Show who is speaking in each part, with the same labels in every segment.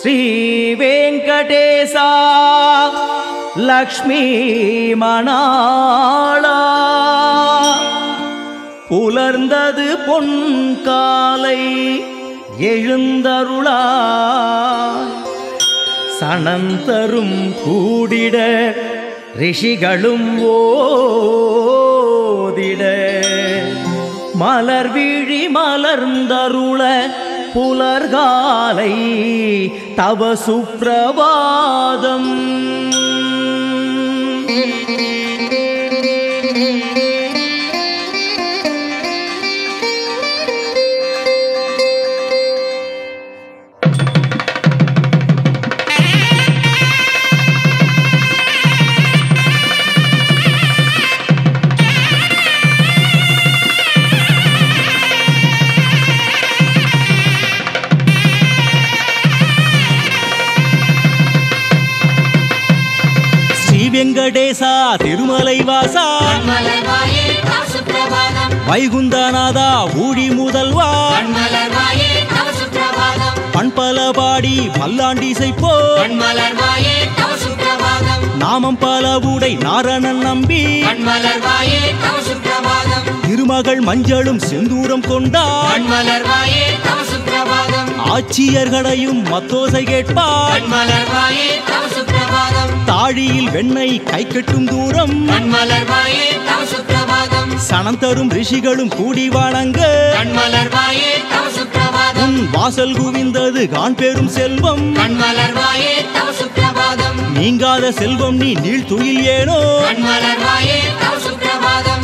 Speaker 1: ஸ்ரீ வெங்கடேசா லக்ஷ்மி மணாளா புலர்ந்தது பொன்காலை எழுந்தருளா சனந்தரும் கூடிட ரிஷிகளும் ஓதிட மலர் விழி மலர்ந்தருள புலர்காலை தவ சுப்பிரபாதம் ஸ்ரீ வெங்கடேசா திருமலை வாசா
Speaker 2: மலர்வாயே சுப்பிரபாதம்
Speaker 1: வைகுந்தநாதா ஊழி முதல்வா
Speaker 2: மலர்வாயே சுப்பிரபாதம்
Speaker 1: பண்பல பாடி பல்லாண்டி செய்ப்போ
Speaker 2: மலர்வாயே சுப்பிரபாதம்
Speaker 1: நாமம் பல உடை நாரணன் நம்பி
Speaker 2: மலர்வாயே சுப்பிரபாதம்
Speaker 1: திருமகள் மஞ்சளும் செந்தூரம் கொண்டாள்
Speaker 2: மலர்வாயே சுப்பிரபாதம்
Speaker 1: ஆட்சியர்களையும் மத்தோசை கேட்பாள்
Speaker 2: மலர்வாயே சுப்பிரபாதம்
Speaker 1: தாழியில் வெண்ணெய் கை கட்டும் தூரம்
Speaker 2: மலர்வாயே சுப்பிரபாதம்
Speaker 1: சனம் தரும் ரிஷிகளும் கூடி வணங்க
Speaker 2: மலர்வாயே சுப்பிரபாதம்
Speaker 1: உன் வாசல் குவிந்தது கான் பெரும் செல்வம்
Speaker 2: மலர்வாயே சுப்பிரபாதம்
Speaker 1: நீங்காத செல்வம் நீ நீள் துயில் ஏனோ
Speaker 2: மலர்வாயே சுப்பிரபாதம்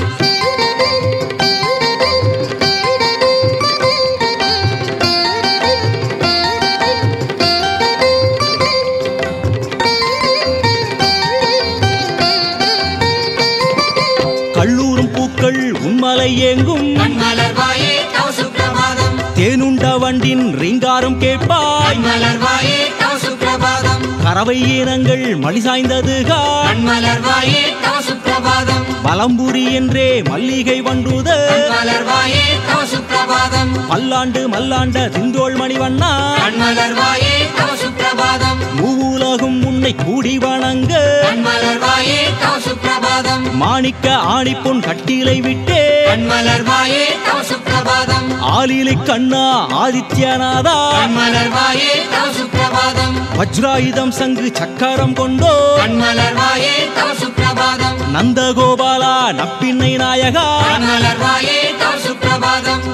Speaker 1: கல்லூரும் பூக்கள் உன்மலை ஏங்கும்
Speaker 2: மலர்வாயே சுப்பிரபாதம்
Speaker 1: தேனுண்ட வண்டின் ரீங்காரம் கேட்பாய்
Speaker 2: மலர்வாயே சுப்பிரபாதம்
Speaker 1: கறவை ஈனங்கள் மலி சாய்ந்தது காண்
Speaker 2: மலர்வாயே சுப்பிரபாதம்
Speaker 1: பலம்புரி என்றே மல்லிகை வண்டுத
Speaker 2: மலர்வாயே சுப்பிரபாதம்
Speaker 1: பல்லாண்டு மல்லாண்ட திந்தோள் மணிவண்ணா
Speaker 2: மலர்வாயே சுப்பிரபாதம்
Speaker 1: மூவுலகும் உன்னை கூடி வணங்க
Speaker 2: மலர்வாயே சுப்பிரபாதம்
Speaker 1: மாணிக்க ஆணிப்பொன் கட்டிலை விட்டே
Speaker 2: மலர்வாயே சுப்பிரபாதம்
Speaker 1: ஆலிலை கண்ணா ஆதித்யநாதா
Speaker 2: மலர்வாயே சுப்பிரபாதம்
Speaker 1: வஜ்ராயுதம் சங்கு சக்கரம் கொண்டோ
Speaker 2: மலர்வாயே சுப்பிரபாதம்
Speaker 1: நந்தகோபாலா நப்பின்னை நாயகா
Speaker 2: மலர்வாயே சுப்பிரபாதம்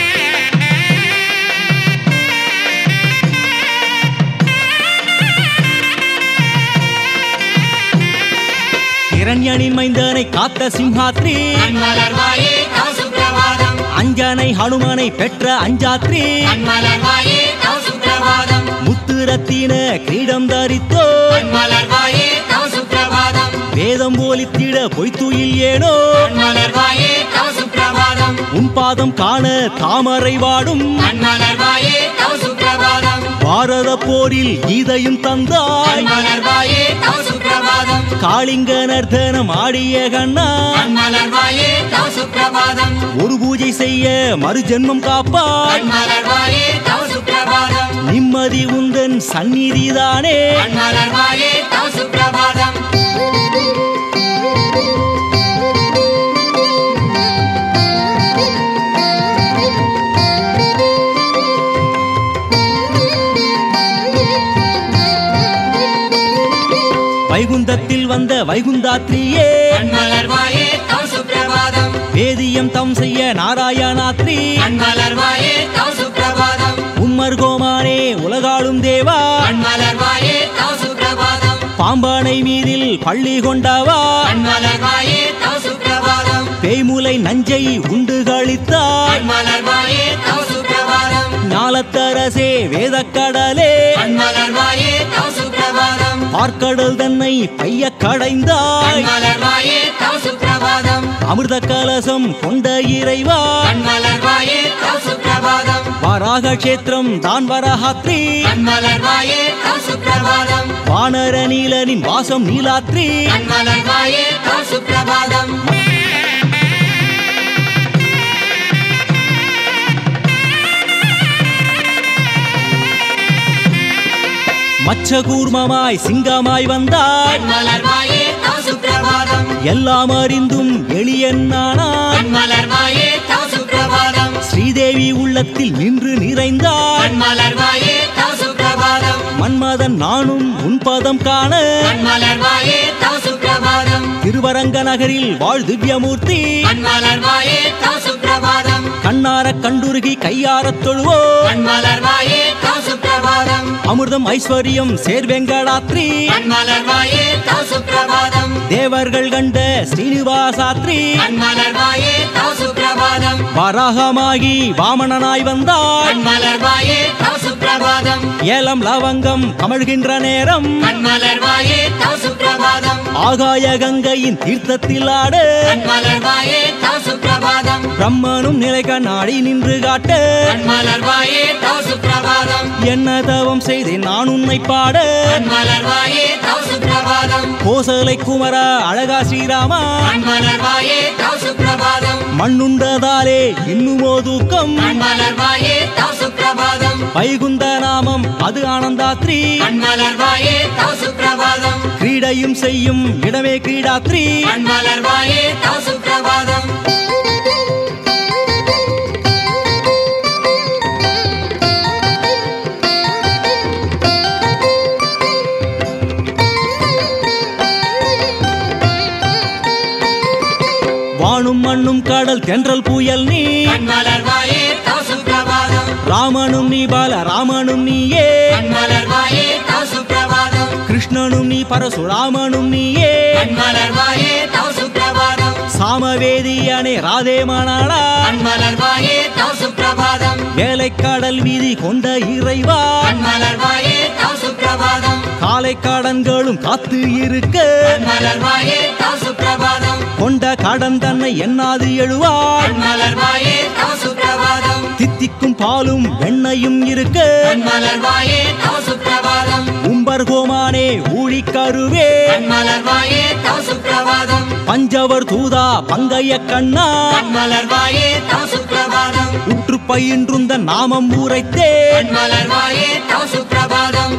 Speaker 1: இரண்யனின் மைந்தனை காத்த சிம்ஹாத்ரி
Speaker 2: மலர்வாயே சுப்பிரபாதம்
Speaker 1: அஞ்சனை ஹனுமனை பெற்ற அஞ்சாத்ரி
Speaker 2: மலர்வாயே சுப்பிரபாதம்
Speaker 1: முத்துரத்தின கிரீடம் தரித்தோ
Speaker 2: மலர்வாயே சுப்பிரபாதம்
Speaker 1: வேதம் போலித்திட பொய்த்துயில் ஏனோ
Speaker 2: மலர்வாயே சுப்பிரபாதம்
Speaker 1: உன் பாதம் காண தாமரை வாடும்
Speaker 2: மலர்வாயே சுப்பிரபாதம்
Speaker 1: பாரத போரில் கீதையும் தந்தாய்
Speaker 2: மலர்வாயே சுப்பிரபாதம்
Speaker 1: காளிங்க நர்த்தனம் ஆடிய கண்ணா
Speaker 2: மலர்வாயே சுப்பிரபாதம்
Speaker 1: ஒரு பூஜை செய்ய மறுஜென்மம் காப்பாய்
Speaker 2: மலர்வாயே சுப்பிரபாதம்
Speaker 1: நிம்மதி உந்தன் சந்நிதிதானே
Speaker 2: மலர்வாயே சுப்பிரபாதம்
Speaker 1: வைகுந்தத்தில் வந்த வைகுந்தாத்ரியே
Speaker 2: மலர்வாயே சுப்பிரபாதம்
Speaker 1: வேதியம் தம் செய்ய நாராயணாத்ரி
Speaker 2: மலர்வாயே சுப்பிரபாதம்
Speaker 1: உம்மர் கோமானே உலகாளும் தேவா
Speaker 2: மலர்வாயே சுப்பிரபாதம்
Speaker 1: பாம்பானை மீதில் பள்ளி கொண்டவா
Speaker 2: மலர்வாயே சுப்பிரபாதம்
Speaker 1: பேய்முலை நஞ்சை உண்டு கழித்தாய்
Speaker 2: மலர்வாயே சுப்பிரபாதம்
Speaker 1: ஞாலத்தரசே வேதக்கடலே
Speaker 2: மலர்வாயே சுப்பிரபாதம்
Speaker 1: பார்க்கடல் தன்னை பைய கடைந்தாய்
Speaker 2: மலர்வாயே சுப்பிரபாதம்
Speaker 1: அமிர்த கலசம் கொண்ட இறைவா
Speaker 2: மலர்வாயே சுப்பிரபாதம்
Speaker 1: வராக கஷேத்திரம் தான் வரஹாத்ரி
Speaker 2: மலர்வாயே சுப்பிரபாதம்
Speaker 1: வானர நீலனின் வாசம் நீலாத்ரி
Speaker 2: மலர்வாயே சுப்பிரபாதம்
Speaker 1: மச்ச கூர்மமாய் சிங்கமாய் வந்தாய்
Speaker 2: கண்மலர் வாயே தவ சுப்பிரபாதம்
Speaker 1: எல்லாம் அறிந்தும் எளியன்னானாய்
Speaker 2: கண்மலர் வாயே தவ சுப்பிரபாதம்
Speaker 1: ஸ்ரீதேவி உள்ளத்தில் நின்று நிறைந்தாய்
Speaker 2: கண்மலர் வாயே தவ சுப்பிரபாதம்
Speaker 1: மன்மதன் நானும் உன் பதம் காண
Speaker 2: கண்மலர் வாயே தவ சுப்பிரபாதம்
Speaker 1: திருவரங்க நகரில் வாழ் திவ்யமூர்த்தி
Speaker 2: கண்மலர் வாயே தவ சுப்பிரபாதம்
Speaker 1: கண்ணார கண்டுருகி கையாரத் தொழுவோ
Speaker 2: கண்மலர் வாயே தவ சுப்பிரபாதம்
Speaker 1: அமிர்தம் ஐஸ்வர்யம் சேர்வெங்கடாத்ரி
Speaker 2: கண்மலர் வாயே தவ சுப்பிரபாதம்
Speaker 1: தேவர்கள் கண்ட ஸ்ரீனிவாசாத்ரி
Speaker 2: கண்மலர் வாயே தவ சுப்பிரபாதம்
Speaker 1: வராகமாகி வாமனனாய் வந்தாய்
Speaker 2: கண்மலர் வாயே தவ சுப்பிரபாதம்
Speaker 1: ஏலம் லவங்கம் கமழ்கின்ற நேரம்
Speaker 2: கண்மலர் வாயே தவ சுப்பிரபாதம்
Speaker 1: ஆகாய கங்கையின் தீர்த்தத்தில் ஆடு
Speaker 2: கண்மலர் வாயே தவ சுப்பிரபாதம்
Speaker 1: பிரம்மனும் நிலை கண்ணாடி நின்று காட்டு
Speaker 2: கண்மலர் வாயே தவ சுப்பிரபாதம்
Speaker 1: என்ன தவம் செய்தேன் நான் உன்னை பாட
Speaker 2: கண்மலர் வாயே தவ சுப்பிரபாதம்
Speaker 1: கோசலை குமர அழகா ஸ்ரீராமா
Speaker 2: கண்மலர் வாயே தவ சுப்பிரபாதம்
Speaker 1: மண்ணுண்டதாலே இன்னுமோ தூக்கம்
Speaker 2: கண்மலர் வாயே தவ சுப்பிரபாதம்
Speaker 1: வைகுந்த நாமம் அது ஆனந்தாத்ரி
Speaker 2: கண்மலர் வாயே தவ சுப்பிரபாதம்
Speaker 1: கிரீடையும் செய்யும் இடமே கிரீடாத்ரி
Speaker 2: கண்மலர் வாயே தவ சுப்பிரபாதம்
Speaker 1: வானும் மண்ணும் கடல் தென்றல் புயல் நீ
Speaker 2: கண்மலர் வாயே தவ சுப்பிரபாதம்
Speaker 1: ராமனும் நீ பால ராமனும் நீயே
Speaker 2: கண்மலர் வாயே தவ சுப்பிரபாதம்
Speaker 1: கிருஷ்ணனும் நீ பரசுராமனும் நீயே
Speaker 2: கண்மலர் வாயே தவ சுப்பிரபாதம்
Speaker 1: சாமவேதியனே ராதே மானாளா
Speaker 2: கண்மலர் வாயே தவ சுப்பிரபாதம்
Speaker 1: வேலைக்காடல் வீதி கொண்ட இறைவா
Speaker 2: கண்மலர் வாயே தவ சுப்பிரபாதம்
Speaker 1: காலை காடன்களும் காத்து இருக்க
Speaker 2: கண்மலர் வாயே தவ சுப்பிரபாதம்
Speaker 1: கொண்ட கடன் தன்னை எண்ணாது எழுவாய்
Speaker 2: கண்மலர் வாயே தவ சுப்பிரபாதம்
Speaker 1: தித்திக்கும் பாலும் வெண்ணையும் இருக்க
Speaker 2: கண்மலர் வாயே தவ சுப்பிரபாதம்
Speaker 1: உம்பர் கோமானே ஊழிக்கருவே
Speaker 2: கண்மலர் வாயே தவ சுப்பிரபாதம்
Speaker 1: பஞ்சவர் தூதா பங்கைய கண்ணா
Speaker 2: கண்மலர் வாயே தவ சுப்பிரபாதம்
Speaker 1: உற்று பயின்றுந்த நாமம் உரைத்தே
Speaker 2: கண்மலர் வாயே தவ சுப்பிரபாதம்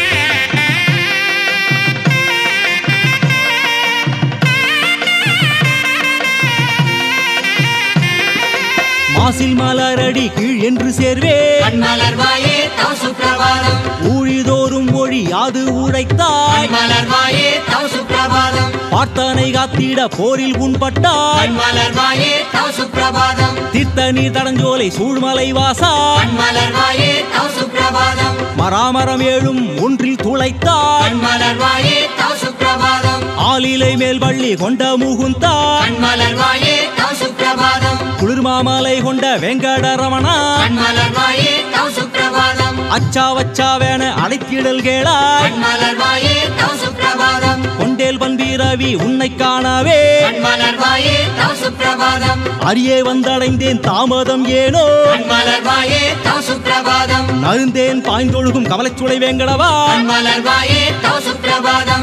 Speaker 1: மாசில் மலரடி கீழ் என்று சேர்வே
Speaker 2: கண்மலர் வாயே தவ சுப்பிரபாதம்
Speaker 1: ஊழிதோறும் மொழி யாது உரைத்தாய்
Speaker 2: கண்மலர் வாயே தவ சுப்பிரபாதம்
Speaker 1: பார்த்தனை காத்திட போரில் உண்பட்டாய்
Speaker 2: கண்மலர் வாயே தவ சுப்பிரபாதம்
Speaker 1: தீர்த்த நீர் தடஞ்சோலை சூழ்மலை வாசா
Speaker 2: கண்மலர் வாயே தவ சுப்பிரபாதம்
Speaker 1: மராமரம் ஏழும் ஒன்றில் துளைத்தாய்
Speaker 2: கண்மலர் வாயே தவ சுப்பிரபாதம்
Speaker 1: ஆலிலை மேல் வள்ளி கொண்ட முகுந்தாய்
Speaker 2: கண்மலர் வாயே தவ சுப்பிரபாதம்
Speaker 1: குளிர்மாமலை கொண்ட வெங்கடரமணா
Speaker 2: கண்மலர் வாயே தவ சுப்பிரபாதம்
Speaker 1: அச்சா வச்சாவேன அழைத்திடல் கேளாய்
Speaker 2: கண்மலர் வாயே தவ சுப்பிரபாதம்
Speaker 1: கொண்டேல் பண்பீரவி உன்னை காணவே
Speaker 2: கண்மலர் வாயே தவ சுப்பிரபாதம்
Speaker 1: அரியே வந்தடைந்தேன் தாமதம் ஏனோ
Speaker 2: கண்மலர் வாயே தவ சுப்பிரபாதம்
Speaker 1: நருந்தேன் பாய்ந்தொழுகும் கவலைச்சுளை வேங்கடவா
Speaker 2: கண்மலர் வாயே தவ சுப்பிரபாதம்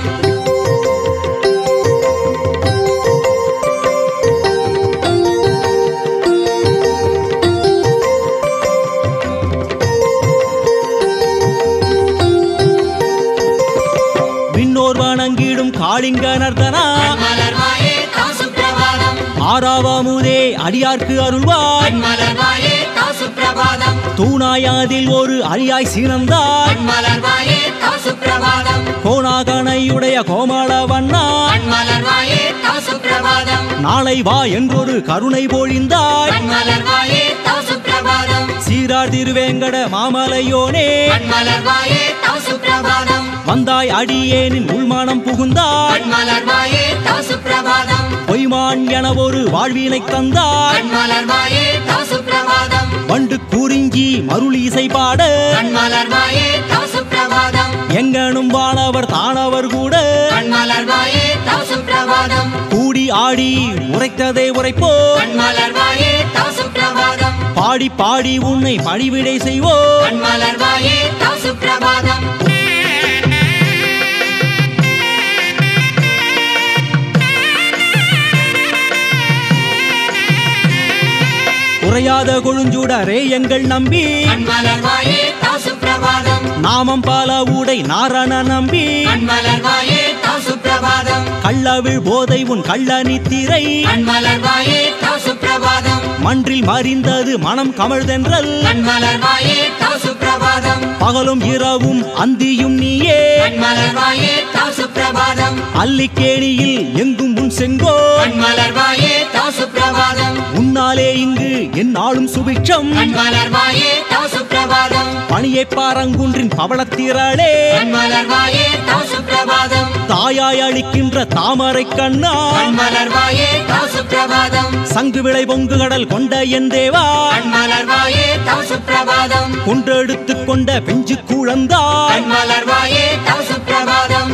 Speaker 1: விண்ணோர் வணங்கிடும் காளிங்க நர்த்தனா
Speaker 2: கண்மலர் வாயே தவ சுப்பிரபாதம்
Speaker 1: ஆறாவாமுதே அடியார்க்கு அருள்வாய்
Speaker 2: கண்மலர் வாயே தவ சுப்பிரபாதம்
Speaker 1: தூணாயாதில் ஒரு அரியாய் சீனந்தாய்
Speaker 2: கண்மலர் வாயே தவ சுப்பிரபாதம்
Speaker 1: கோணாகனையுடைய கோமாள வண்ணா
Speaker 2: கண்மலர் வாயே தவ சுப்பிரபாதம்
Speaker 1: நாளை வா என்றொரு கருணை பொழிந்தாய்
Speaker 2: கண்மலர் வாயே தவ சுப்பிரபாதம்
Speaker 1: சீரார் திருவேங்கட மாமலையோனே
Speaker 2: கண்மலர் வாயே தவ சுப்பிரபாதம்
Speaker 1: வந்தாய் அடியேனின் உள்மானம் புகுந்தாய்
Speaker 2: கண்மலர் வாயே தவ சுப்பிரபாதம்
Speaker 1: பொய்மான் என ஒரு வாழ்வினை தந்தாய்
Speaker 2: கண்மலர் வாயே தவ சுப்பிரபாதம்
Speaker 1: வண்டு குறிஞ்சி மருள் இசை பாட
Speaker 2: கண்மலர் வாயே தவ சுப்பிரபாதம்
Speaker 1: எங்கனும் வானவர் தானவர் கூட
Speaker 2: கண்மலர் வாயே தவ சுப்பிரபாதம்
Speaker 1: கூடி ஆடி உரைத்ததை உரைப்போ
Speaker 2: கண்மலர் வாயே தவ சுப்பிரபாதம்
Speaker 1: பாடி பாடி உன்னை பணிவிடை செய்வோ
Speaker 2: கண்மலர் வாயே தவ சுப்பிரபாதம்
Speaker 1: குறையாத கொழுஞ்சுடரே எங்கள் நம்பி
Speaker 2: கண்மலர் வாயே தவ சுப்பிரபாதம் சுப்பிரபாதம்
Speaker 1: நாமம் பல உடை நாரண நம்பி
Speaker 2: கண்மலர் வாயே தவ சுப்பிரபாதம்
Speaker 1: கள்ளவிழ் போதை உன் கள்ள நித்திரை
Speaker 2: கண்மலர் வாயே தவ சுப்பிரபாதம்
Speaker 1: மன்றில் மறிந்தது மனம் கமழ்தென்றல்
Speaker 2: கண்மலர் வாயே தவ சுப்பிரபாதம்
Speaker 1: பகலும் இரவும் அந்தியும் நீயே
Speaker 2: கண்மலர் வாயே தவ சுப்பிரபாதம்
Speaker 1: அல்லிக்கேணியில் எங்கும் உன் செங்கோ
Speaker 2: கண்மலர் வாயே தவ சுப்பிரபாதம்
Speaker 1: உன்னாலே இங்கு என்னாலும் சுபிட்சம்
Speaker 2: கண்மலர் வாயே தவ சுப்பிரபாதம்
Speaker 1: பணியை பாரங்குன்றின் பவளத்திரளே
Speaker 2: கண்மலர் வாயே தவ சுப்பிரபாதம்
Speaker 1: தாயாய் அளிக்கின்ற தாமரை கண்ணா
Speaker 2: கண்மலர் வாயே தவ சுப்பிரபாதம்
Speaker 1: சங்கு விளை பொங்கு கடல் கொண்ட என் தேவா
Speaker 2: கண்மலர் வாயே தவ சுப்பிரபாதம்
Speaker 1: கொண்டெடுத்து கொண்ட பெஞ்சு குழந்தாய்
Speaker 2: கண்மலர் வாயே தவ சுப்பிரபாதம்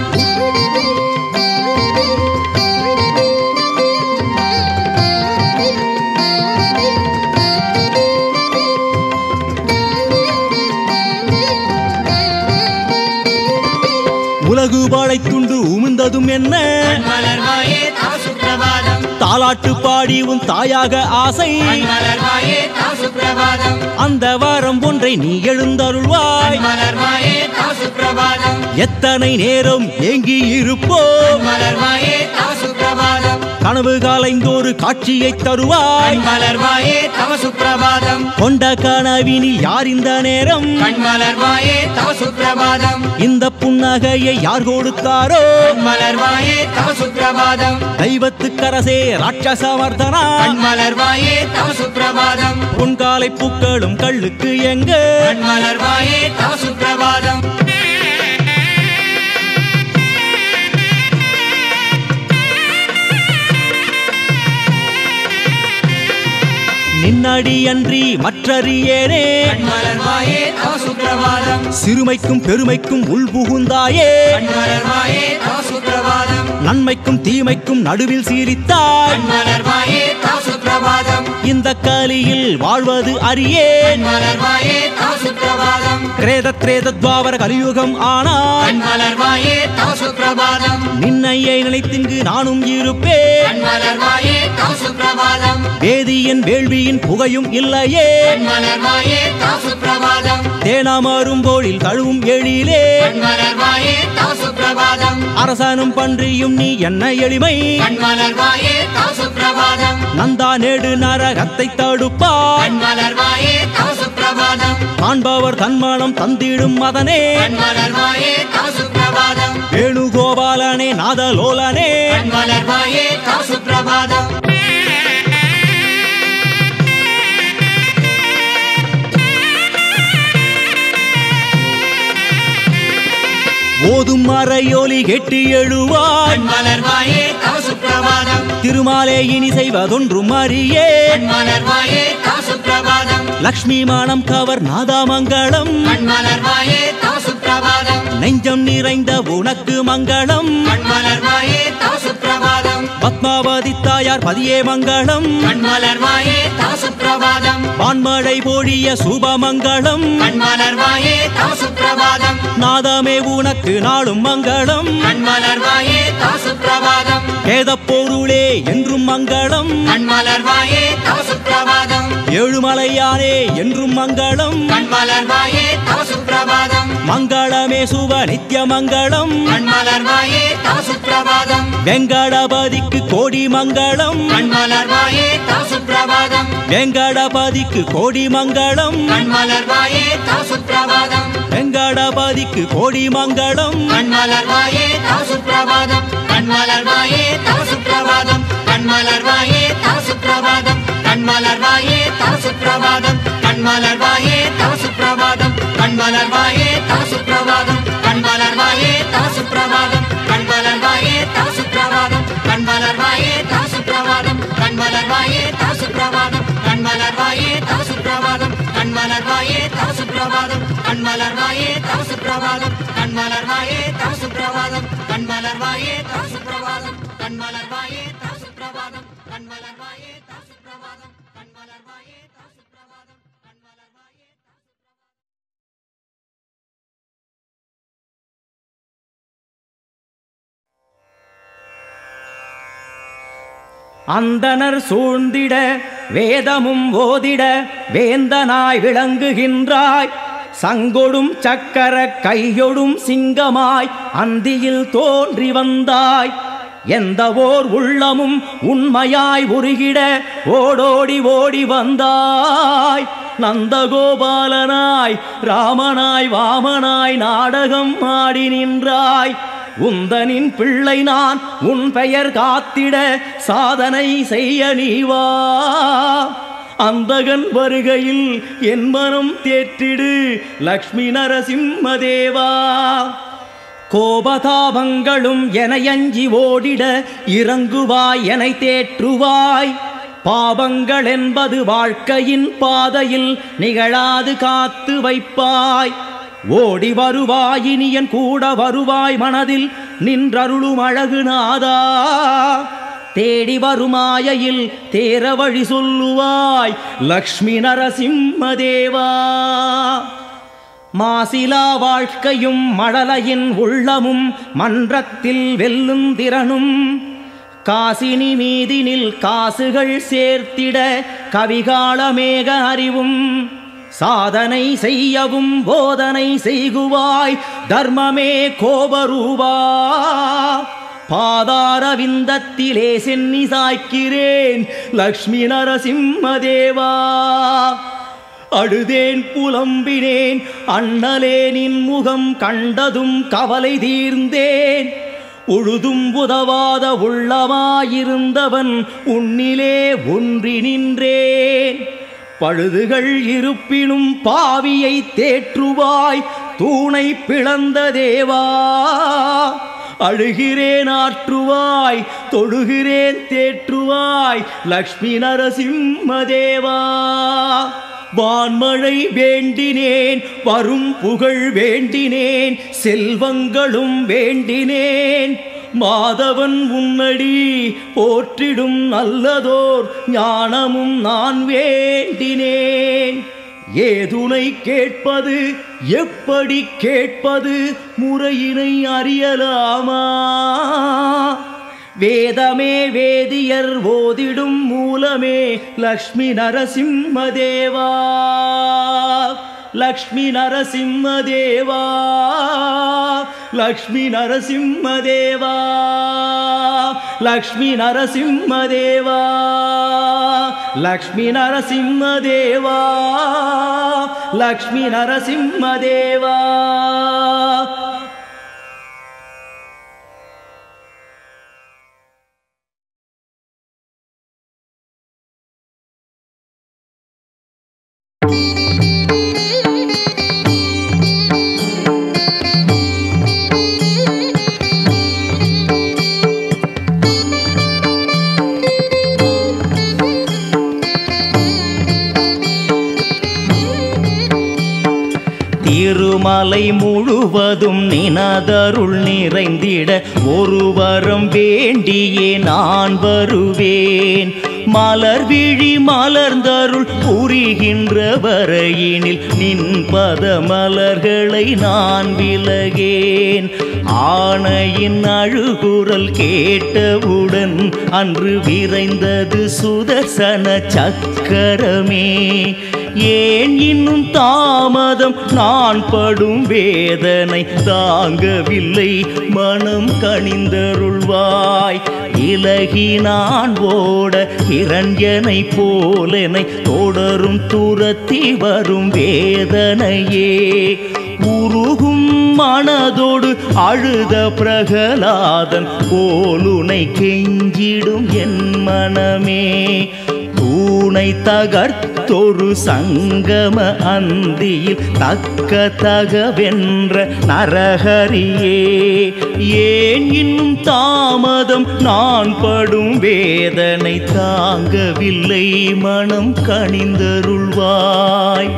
Speaker 1: உலகு படைத்துண்டு உமிழ்ந்ததும் என்ன
Speaker 2: கண்மலர் வாயே தவ சுப்பிரபாதம்
Speaker 1: தாலாட்டு பாடி உன் தாயாக ஆசை
Speaker 2: கண்மலர் வாயே தவ சுப்பிரபாதம்
Speaker 1: அந்த வாரம் ஒன்றை நீ எழுந்தருள்வாய்
Speaker 2: கண்மலர் வாயே தவ சுப்பிரபாதம்
Speaker 1: எத்தனை நேரம் ஏங்கி இருப்போ
Speaker 2: கண்மலர் வாயே தவ சுப்பிரபாதம்
Speaker 1: கனவு காலைந்தோறு காட்சியை தருவாய்
Speaker 2: கண்மலர் வாயே தவ சுப்பிரபாதம்
Speaker 1: கொண்ட கனவினில் யார் இந்த நேரம்
Speaker 2: கண்மலர் வாயே தவ சுப்பிரபாதம்
Speaker 1: இந்த புன்னகையை யார் கொடுத்தாரோ
Speaker 2: கண்மலர் வாயே தவ சுப்பிரபாதம்
Speaker 1: தெய்வத்துக்கரசே ராட்சசவர்தனா
Speaker 2: கண்மலர் வாயே தவ சுப்பிரபாதம்
Speaker 1: பொன்காலை பூக்களும் கள்ளுக்கு எங்க
Speaker 2: கண்மலர் வாயே தவ சுப்பிரபாதம்
Speaker 1: நின்னடி அன்றி மற்றறியேனே
Speaker 2: கண்மலர் வாயே தவ சுப்பிரபாதம்
Speaker 1: சிறுமைக்கும் பெருமைக்கும் உள்புகுந்தாயே
Speaker 2: கண்மலர் வாயே தவ சுப்பிரபாதம்
Speaker 1: நன்மைக்கும் தீமைக்கும் நடுவில் சீரித்தாய்
Speaker 2: கண்மலர் வாயே தவ சுப்பிரபாதம்
Speaker 1: இந்த கலியில் வாழ்வது அறியே
Speaker 2: கண்மலர் வாயே தவ சுப்பிரபாதம்
Speaker 1: கிரேத திரேத துவாபர கலியுகம் ஆனால்
Speaker 2: கண்மலர் வாயே தவ சுப்பிரபாதம்
Speaker 1: நின்னையை நினைத்திங்கு நானும் இருப்பேன்
Speaker 2: கண்மலர் வாயே தவ சுப்பிரபாதம்
Speaker 1: வேதியன் வேள்வியின் புகையும் இல்லையே
Speaker 2: கண்மலர் வாயே தவ சுப்பிரபாதம்
Speaker 1: தேனாமரும் போழில் தழுவும் எழிலே
Speaker 2: கண்மலர் வாயே தவ சுப்பிரபாதம்
Speaker 1: அரசனும் பன்றியும் நீ என்ன எளிமை
Speaker 2: கண்மலர் வாயே தவ சுப்பிரபாதம்
Speaker 1: நந்தா நேடு நரகத்தை தடுப்பாய்
Speaker 2: கண்மலர் வாயே தவ சுப்பிரபாதம்
Speaker 1: காண்பவர் தன்மானம் தந்திடும் மதனே
Speaker 2: கண்மலர் வாயே தவ சுப்பிரபாதம்
Speaker 1: வேணுகோபாலனே நாதலோலனே
Speaker 2: கண்மலர் வாயே தவ சுப்பிரபாதம்
Speaker 1: ஓதும் மறையொலி கெட்டி எழுவாய்
Speaker 2: கண்மலர் வாயே தவ சுப்பிரபாதம்
Speaker 1: திருமாலே இனி செய்வதொன்றும் அறியே
Speaker 2: கண்மலர் வாயே தவ சுப்பிரபாதம்
Speaker 1: லக்ஷ்மி மானம் கவர் நாதாமங்கலம்
Speaker 2: கண்மலர் வாயே தவ சுப்பிரபாதம்
Speaker 1: நெஞ்சம் நிறைந்த உனக்கு மங்களம்
Speaker 2: கண்மலர் வாயே தவ சுப்பிரபாதம்
Speaker 1: பத்மாவதி தாயார் பதியே மங்களம்
Speaker 2: கண்மலர் வாயே தவ சுப்பிரபாதம்
Speaker 1: வான்மழை பொழிய சுபமங்களம்
Speaker 2: கண்மலர் வாயே தவ சுப்பிரபாதம்
Speaker 1: நாதமே உனக்கு நாளும் மங்களம்
Speaker 2: கண்மலர் வாயே தவ சுப்பிரபாதம்
Speaker 1: வேதப் பொருளே என்றும் மங்களம்
Speaker 2: கண்மலர் வாயே தவ சுப்பிரபாதம்
Speaker 1: ஏழுமலையானே என்றும் மங்களம்
Speaker 2: கண்மலர் வாயே தவ சுப்பிரபாதம்
Speaker 1: மங்களமே சுப நித்ய மங்களம்
Speaker 2: கண்மலர் வாயே தவ சுப்பிரபாதம்
Speaker 1: வெங்கடபதிக்கு கோடி மங்களம்
Speaker 2: கண்மலர் வாயே தவ சுப்பிரபாதம்
Speaker 1: வெங்கடபதிக்கு கோடி மங்களம்
Speaker 2: கண்மலர் வாயே தவ சுப்பிரபாதம்
Speaker 1: வெங்கடபதிக்கு கோடி மங்களம்
Speaker 2: கண்மலர் வாயே தவ சுப்பிரபாதம் கண்மலர் வாயே தவ சுப்பிரபாதம் கண்மலர் வாயே தவ சுப்பிரபாதம் கண்மலர் வாயே தவ சுப்பிரபாதம் கண்மலர் வாயே தவ சுப்பிரபாதம் கண்மலர் வாயே தவ சுப்பிரபாதம் கண்மலர் வாயே தவ சுப்பிரபாதம் கண்மலர் வாயே தவ சுப்பிரபாதம் கண்மலர் வாயே தவ சுப்பிரபாதம் கண்மலர் வாயே தவ சுப்பிரபாதம் கண்மலர் வாயே தவ சுப்பிரபாதம் கண்மலர் வாயே தவ சுப்பிரபாதம் கண்மலர் வாயே தவ சுப்பிரபாதம் கண்மலர் வாயே தவ சுப்பிரபாதம் கண்மலர் வாயே தவ சுப்பிரபாதம் கண்மலர் வாயே தவ சுப்பிரபாதம் கண்மலர் வாயே தவ சுப்பிரபாதம் கண்மலர் வாயே தவ சுப்பிரபாதம் கண்மலர் வாயே
Speaker 1: அந்தனர் சூழ்ந்திட வேதமும் ஓதிட வேந்தனாய் விளங்குகின்றாய்
Speaker 3: சங்கொடும் சக்கர கையொடும் சிங்கமாய் அந்தியில் தோன்றி வந்தாய் எந்த ஓர் உள்ளமும் உண்மையாய் உருகிட ஓடோடி ஓடி வந்தாய் நந்தகோபாலனாய் ராமனாய் வாமனாய் நாடகம் ஆடி நின்றாய் உந்தனின் பிள்ளை நான் உன் பெயர் காத்திட சாதனை செய்ய நீவா அந்தகன் வருகையில் என் மனம் தேற்றிடு லக்ஷ்மி நரசிம்மதேவா கோபதாபங்களும் எனையஞ்சி ஓடிட இறங்குவாய் எனை தேற்றுவாய் பாவங்கள் என்பது வாழ்க்கையின் பாதையில் நிகழாது காத்து வைப்பாய் ஓடி வருவாய் இனியன் கூட வருவாய் மனதில் நின்றருளும் அழகு நாதா தேடி வருமாயையில் தேர வழி சொல்லுவாய் லக்ஷ்மி நரசிம்மதேவா மாசிலா வாழ்க்கையும் மழலையின் உள்ளமும் மன்றத்தில் வெல்லும் திறனும் காசினி மீதினில் காசுகள் சேர்த்திட கவிகாலமேக அறிவும் சாதனை செய்யவும் போதனை செய்குவாய் தர்மமே கோபரூபா பாதார விந்தத்திலே சென்னி சாய்க்கிறேன் லக்ஷ்மி நரசிம்மதேவா அழுதேன் புலம்பினேன் அண்ணலே நின் முகம் கண்டதும் கவலை தீர்ந்தேன் உழுதும் உதவாத உள்ளமாயிருந்தவன் உன்னிலே ஒன்றி நின்றேன் பழுதுகள் இருப்பினும் பாவியை தேற்றுவாய் தூணை பிளந்த தேவா அழுகிறேன் ஆற்றுவாய் தொழுகிறேன் தேற்றுவாய் லக்ஷ்மி நரசிம்மதேவா வான்மழை வேண்டினேன் வரும் புகழ் வேண்டினேன் செல்வங்களும் வேண்டினேன் மாதவன் உன்னடி போற்றிடும் நல்லதோர் ஞானமும் நான் வேண்டினேன் ஏதுனை கேட்பது எப்படி கேட்பது முறையினை அறியலாமா வேதமே வேதியர் ஓதிடும் மூலமே லக்ஷ்மி நரசிம்மதேவா லக்ஷ்மி நரசிம்மதேவா லக்ஷ்மி நரசிம்மதேவா லக்ஷ்மி நரசிம்மதேவா லக்ஷ்மி நரசிம்மதேவா லக்ஷ்மி நரசிம்மதேவா திருமலை முழுவதும் நினதருள் நிறைந்திட ஒரு வரம் வேண்டியே நான் வருவேன் மலர் விழி மலர்ந்தருள் புரிகின்ற வரையினில் நின் பத மலர்களை நான் விலகேன் ஆணையின் அழுகுரல் கேட்டவுடன் அன்று விரைந்தது சுதர்சன சக்கரமே ஏன் இன்னும் தாமதம் நான் படும் வேதனை தாங்கவில்லை மனம் கனிந்தருள்வாய் இலகி நான் ஓட இரண்யனை போலனை தொடரும் துரத்தி வரும் வேதனையே உருகும் மனதோடு அழுத பிரகலாதன் போலுனை கெஞ்சிடும் என் மனமே தூணை தகர்த்தொரு சங்கம அந்தியில் தக்க தகவென்ற நரஹரியே ஏன் இன்னும் தாமதம் நான் படும் வேதனை தாங்கவில்லை மனம் கனிந்தருள்வாய்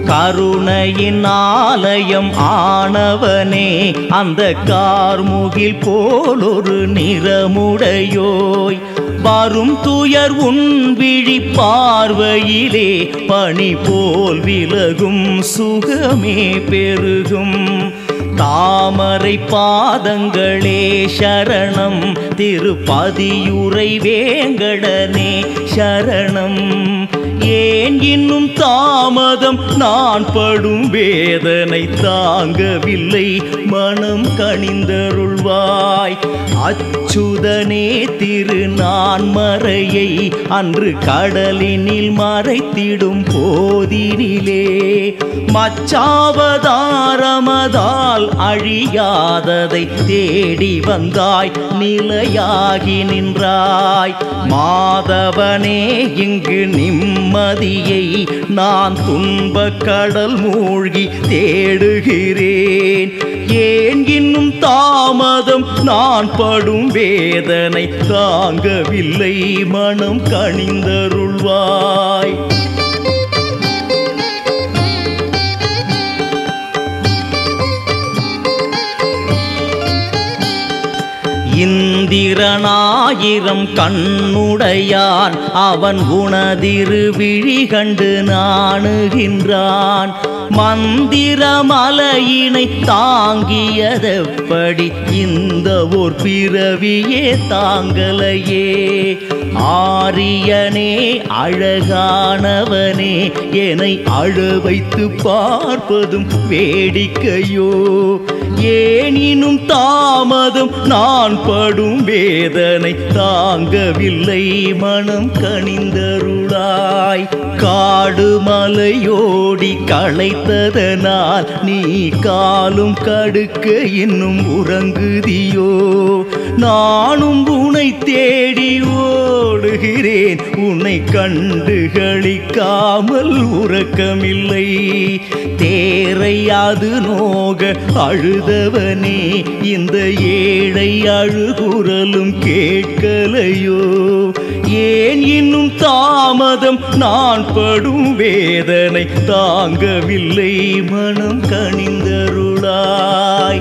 Speaker 3: கருணையின் ஆலயம் ஆனவனே அந்த கார்முகில் போலொரு நிறமுடையோய் வரும் துயர் உன் விழி பார்வையிலே பனி போல் விலகும் சுகமே பெருகும் தாமரை பாதங்களே சரணம் திருப்பதியுரை வேங்கடனே சரணம் ஏன் இன்னும் தாமதம் நான் படும் வேதனை தாங்கவில்லை மனம் கனிந்தருள்வாய் அச்சுதனே திரு நான் மறையை அன்று கடலினில் மறைத்திடும் போதினிலே மச்சாவதாரமதால் அழியாததை தேடி வந்தாய் நிலையாகி நின்றாய் மாதவனே இங்கு நிம்மதியை நான் துன்பக் கடல் மூழ்கி தேடுகிறேன் ஏன் இன்னும் தாமதம் நான் படும் வேதனை தாங்கவில்லை மனம் கனிந்தருள்வாய் இந்திரனாயிரம் கண்ணுடையான் அவன் உனதிரு விழி கண்டு நாணுகின்றான் மந்திரமலையினை தாங்கியதெப்படி இந்த ஓர் பிறவியே தாங்கலையே ஆரியனே அழகானவனே என்னை அழ வைத்து பார்ப்பதும் வேடிக்கையோ ஏனினும் தாமதம் நான் படும் வேதனை தாங்கவில்லை மனம் கனிந்தருளாய் காடு மலையோடி களைத்ததனால் நீ காலும் கடுக்க இன்னும் உறங்குதியோ நானும் உனை தேடி ஓடுகிறேன் உன்னை கண்டு களிக்காமல் உறக்கமில்லை தேரையாது நோக அழுதவனே இந்த ஏழை அழுகுரலும் கேட்கலையோ ஏன் இன்னும் தாமதம் நான் படும் வேதனை தாங்கவில்லை மனம் கனிந்தருளாய்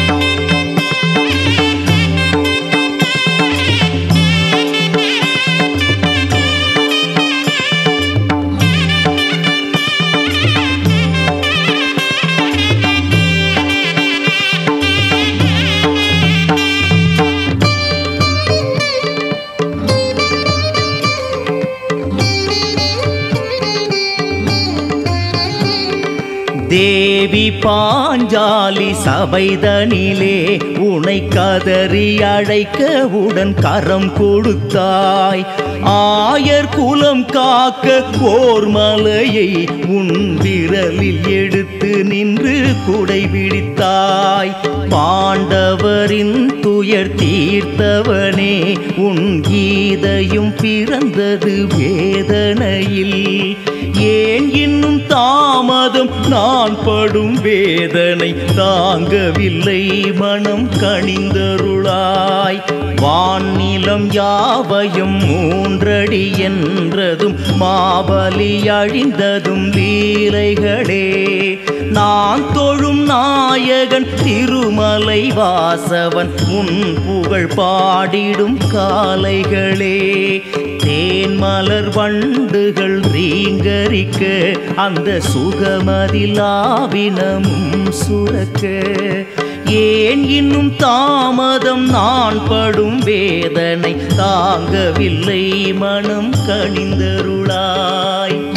Speaker 3: தேவி பாஞ்சாலி சபைதனிலே உனை கதறி அழைக்க உடன் கரம் கொடுத்தாய் ஆயர் குலம் காக்க ஓர் மலையை உன் விரலில் எடுத்து நின்று குடை பிடித்தாய் பாண்டவரின் துயர் தீர்த்தவனே உன் கீதையும் பிறந்தது வேதனையில் ஏன் இன்னும் தாமதம் நான் படும் வேதனை தாங்கவில்லை மனம் கனிந்தருளாய் வானிலம் யாவையும் மூன்றடி என்றதும் மாபலி அழிந்ததும் லீலைகளே நான் தொழும் நாயகன் திருமலை வாசவன் உன் புகழ் பாடிடும் காலைகளே தேன் மலர் வண்டுகள் ரீங்கரிக்க அந்த சுகமதிலாவினமும் சுரக்க ஏன் இன்னும் தாமதம் நான் படும் வேதனை தாங்கவில்லை மனம் கனிந்தருளாய்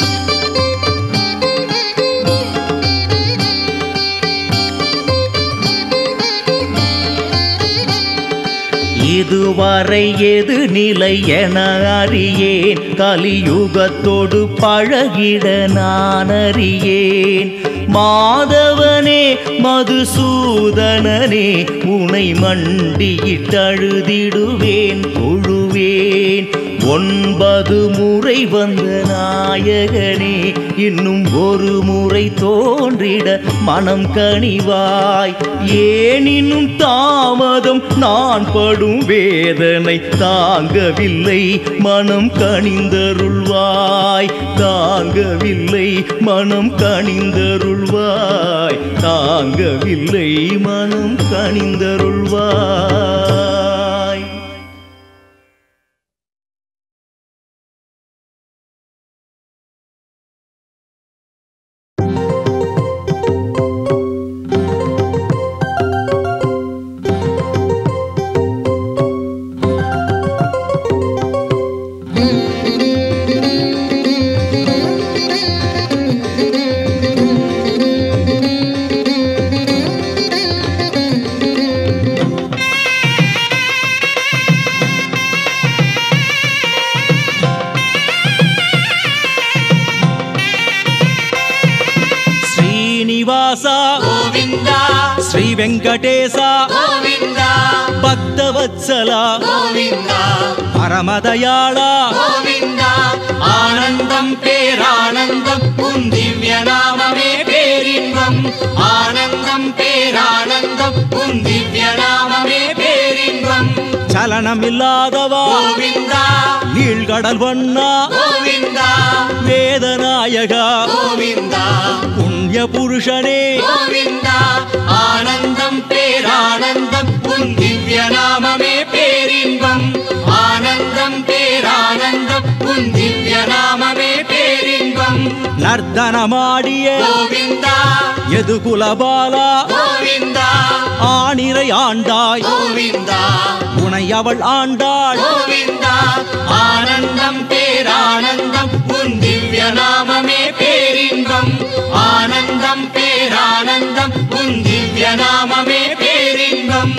Speaker 3: இதுவரை எது நிலை என அறியேன் கலியுகத்தோடு பழகிட நான் அறியேன் மாதவனே மதுசூதனனே உனை மண்டியிட்டழுதிடுவேன் தொழு வருவேன் ஒன்பது முறை வந்த நாயகனே இன்னும் ஒரு முறை தோன்றிட மனம் கனிவாய் ஏன் இன்னும் தாமதம் நான் படும் வேதனை தாங்கவில்லை மனம் கனிந்தருள்வாய் தாங்கவில்லை மனம் கனிந்தருள்வாய் தாங்கவில்லை மனம் கனிந்தருள்வாய்
Speaker 1: శ్రీనివాస
Speaker 2: గోవిందా
Speaker 1: శ్రీ వెంకటేశ
Speaker 2: గోవిందా
Speaker 1: భక్తవత్సల
Speaker 2: గోవిందా
Speaker 1: పరమదయాళ
Speaker 2: గోవిందా ஆனந்தம் பேரானந்தம் உன் திவ்ய நாமமே பேரின்பம் ஆனந்தம் பேரானந்தம் உன் திவ்ய நாமமே பேரின்பம்
Speaker 1: చలనమిల్లాదవా
Speaker 2: கோவிந்தா
Speaker 1: நீழ்கடல் வண்ணா
Speaker 2: கோவிந்தா
Speaker 1: வேதநாயகா
Speaker 2: கோவிந்தா
Speaker 1: புண்ணிய புருஷனே
Speaker 2: கோவிந்தா ஆனந்தம் பேரானந்தம் உன் திவ்ய நாமமே பேரின்பம் ஆனந்தம் பேரானந்தம் உன் திவ்ய நாமமே பேரின்பம்
Speaker 1: நர்த்தனமாடிய
Speaker 2: கோவிந்தா
Speaker 1: எதுகுலபாலா
Speaker 2: கோவிந்தா
Speaker 1: ஆணிரை ஆண்டாய்
Speaker 2: கோவிந்தா
Speaker 1: உனை அவள் ஆண்டாள்
Speaker 2: கோவிந்தா ஆனந்தம் பேரானந்தம் உன் திவ்ய நாமமே பேரின்பம் ஆனந்தம் பேரானந்தம் உன் திவ்ய நாமமே பேரின்பம்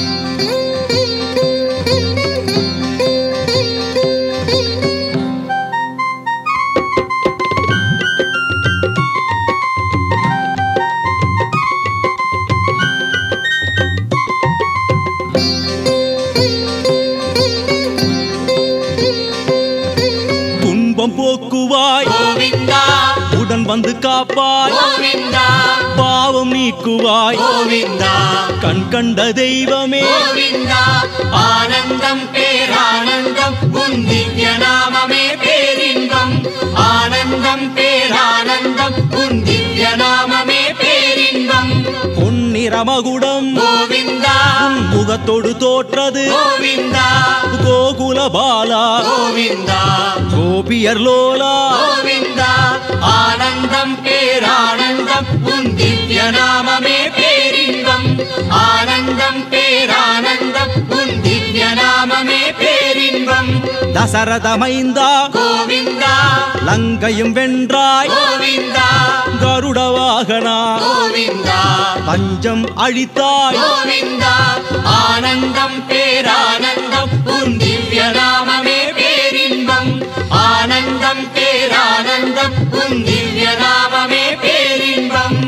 Speaker 1: துன்பம் போக்குவாய்
Speaker 2: கோவிந்தா
Speaker 1: உடன் வந்து காப்பாய்
Speaker 2: கோவிந்தா
Speaker 1: பாவம் நீக்குவாய்
Speaker 2: கோவிந்தா
Speaker 1: கண் கண்ட தெய்வமே
Speaker 2: கோவிந்தா ஆனந்தம் பேரானந்தம் உன் திவ்ய நாமமே பேரின்பம் ஆனந்தம் பேரானந்தம் உன் திவ்ய நாமமே பேரின்பம்
Speaker 1: பொன்னிறமகுடம்
Speaker 2: கோவிந்தா
Speaker 1: உன் முகத்தொடு தோற்றது
Speaker 2: கோவிந்தா
Speaker 1: கோகுல பாலா
Speaker 2: கோவிந்தா
Speaker 1: கோபியர் லோலா
Speaker 2: கோவிந்தா ஆனந்தம் பேரானந்தம் உன் திவ்ய நாமமே பேரின்பம் ஆனந்தம் பேரானந்தம் உன் திவ்ய நாமமே பேரின்பம்
Speaker 1: தசரத மைந்தா
Speaker 2: கோவிந்தா
Speaker 1: லங்கையும் வென்றாய்
Speaker 2: கோவிந்தா
Speaker 1: கருட வாகனா
Speaker 2: கோவிந்தா
Speaker 1: பஞ்சம் அழித்தாய்
Speaker 2: கோவிந்தா ஆனந்தம் பேரானந்தம் உன் திவ்ய நாமமே பேரின்பம் ஆனந்தம் பேரானந்தம் உன் திவ்ய நாமமே பேரின்பம்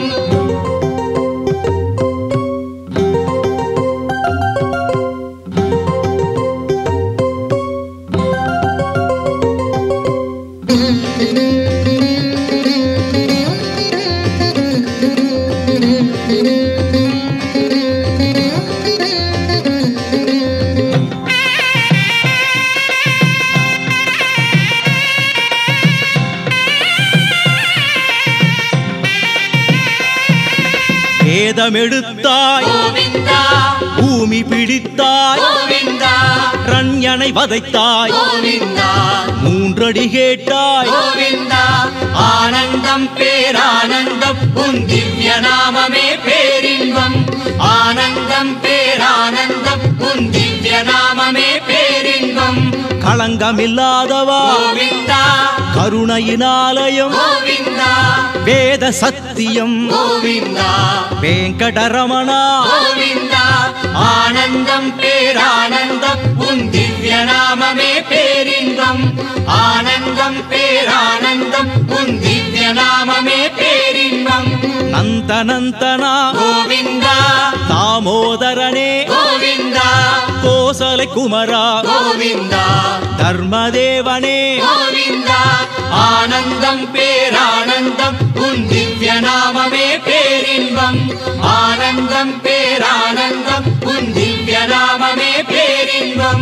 Speaker 1: வேதமெடுத்தாய்
Speaker 2: கோவிந்தா
Speaker 1: பூமி பிடித்தாய்
Speaker 2: கோவிந்தா
Speaker 1: ரண்யனை வதைத்தாய்
Speaker 2: கோவிந்தா
Speaker 1: மூன்றடி கேட்டாய்
Speaker 2: கோவிந்தா ஆனந்தம் பேரானந்தம் உன் திவ்ய நாமமே பேரின்பம் ஆனந்தம் பேரானந்தம் உன் திவ்ய நாமமே பேரின்பம்
Speaker 1: களங்கமில்லாதவா
Speaker 2: கோவிந்தா
Speaker 1: கருணையினாலயம்
Speaker 2: கோவிந்தா
Speaker 1: வேத சத்தியம்
Speaker 2: கோவிந்தா
Speaker 1: வேங்கடரமணா
Speaker 2: கோவிந்தா ஆனந்தம் பேரானந்தம் உன் திவ்ய நாமமே பேரின்பம் ஆனந்தம் பேரானந்தம் உன் திவ்ய நாமமே பேரின்பம்
Speaker 1: நந்தனந்தனா
Speaker 2: கோவிந்தா
Speaker 1: தாவ தாமோதரனே
Speaker 2: கோவிந்தா
Speaker 1: கோசலை குமரா
Speaker 2: கோவிந்தா
Speaker 1: தர்மதேவனே
Speaker 2: கோவிந்தா ஆனந்தம் பேரானந்தம் உன் திவ்ய நாமமே பேரின்பம் ஆனந்தம் பேரானந்தம் உன் திவ்ய நாமமே பேரின்பம்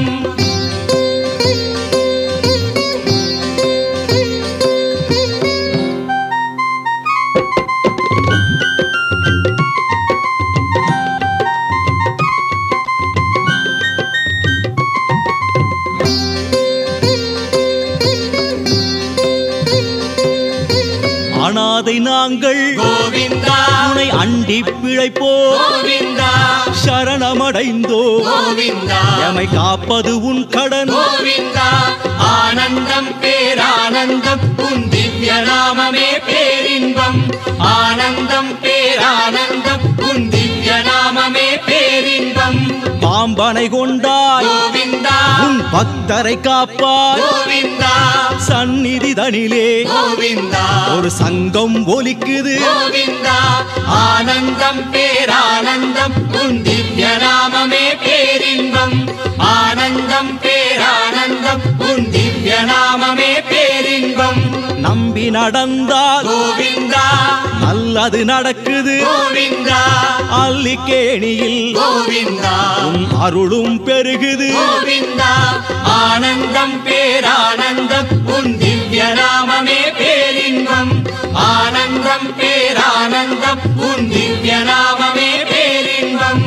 Speaker 1: அனாதை நாங்கள்
Speaker 2: கோவிந்தா
Speaker 1: உனை அண்டி பிழைப்போ
Speaker 2: கோவிந்தா
Speaker 1: சரணமடைந்தோ
Speaker 2: கோவிந்தா
Speaker 1: எமை காப்பது உன் கடன்
Speaker 2: கோவிந்தா ஆனந்தம் பேரானந்தம் உன் திவ்ய நாமமே பேரின்பம் ஆனந்தம் பேரானந்தம் உன் திவ்ய நாமமே பேரின்பம்
Speaker 1: பாம்பனை கொண்டாய்
Speaker 2: கோவிந்தா
Speaker 1: உன் பக்தரை காப்பாய்
Speaker 2: கோவிந்தா
Speaker 1: சந்நிதி தனிலே
Speaker 2: கோவிந்தா
Speaker 1: ஒரு சங்கம் ஒலிக்குது
Speaker 2: கோவிந்தா ஆனந்தம் பேரானந்தம் உன் திவ்ய நாமமே பேரின்பம் ஆனந்தம் பேரானந்தம் உன் திவ்ய நாமமே பேரின்பம்
Speaker 1: நம்பி நடந்தால்
Speaker 2: கோவிந்தா
Speaker 1: நல்லது நடக்குது
Speaker 2: கோவிந்தா
Speaker 1: அல்லிக்கேணியில்
Speaker 2: கோவிந்தா
Speaker 1: உன் அருளும் பெருகுது
Speaker 2: கோவிந்தா ஆனந்தம் பேரானந்தம் உன் திவ்ய நாமமே பேரின்பம் ஆனந்தம் பேரானந்தம் உன் திவ்ய நாமமே பேரின்பம்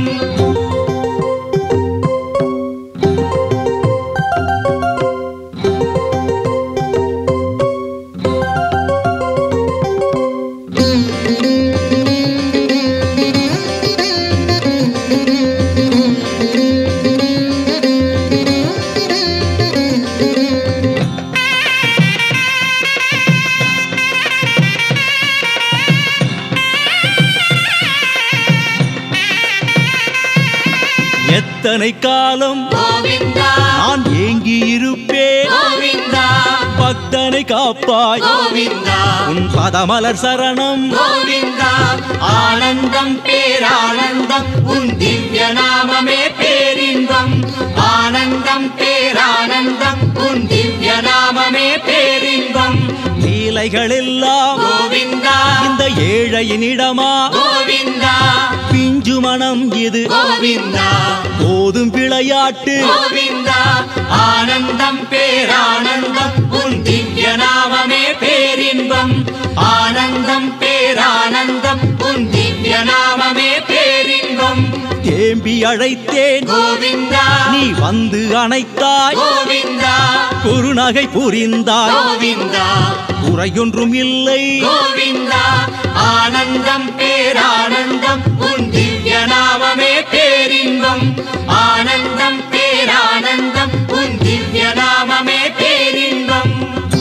Speaker 1: எத்தனை காலம்
Speaker 2: கோவிந்தா
Speaker 1: நான் ஏங்கி இருப்பேன்
Speaker 2: கோவிந்தா
Speaker 1: பக்தனை காப்பாய்
Speaker 2: கோவிந்தா
Speaker 1: உன் பதமலர் சரணம்
Speaker 2: கோவிந்தா ஆனந்தம் பேரானந்தம் உன் திவ்ய நாமமே பேரின்பம் ஆனந்தம் பேரானந்தம் உன் திவ்ய நாமமே பேரின்பம்
Speaker 1: லீலைகள் எல்லாம்
Speaker 2: கோவிந்தா
Speaker 1: இந்த ஏழையினிடமா
Speaker 2: கோவிந்தா
Speaker 1: பிஞ்சு மனம் இது
Speaker 2: கோவிந்தா
Speaker 1: போதும் விளையாட்டு
Speaker 2: கோவிந்தா ஆனந்தம் பேரானந்தம் உன் திவ்ய நாமமே பேரின்பம் ஆனந்தம் பேரானந்தம் உன் திவ்ய நாமமே பேரின்பம்
Speaker 1: தேம்பி அழைத்தேன்
Speaker 2: கோவிந்தா
Speaker 1: நீ வந்து அணைத்தாய்
Speaker 2: கோவிந்தா
Speaker 1: குறுநகை புரிந்தாய்
Speaker 2: கோவிந்தா
Speaker 1: குறையொன்றும் இல்லை
Speaker 2: கோவிந்தா ஆனந்தம் பேரானந்தம் உன் திவ்ய நாமமே பேரின்பம் ஆனந்தம் பேரானந்தம் உன் திவ்ய நாமமே பேரின்பம்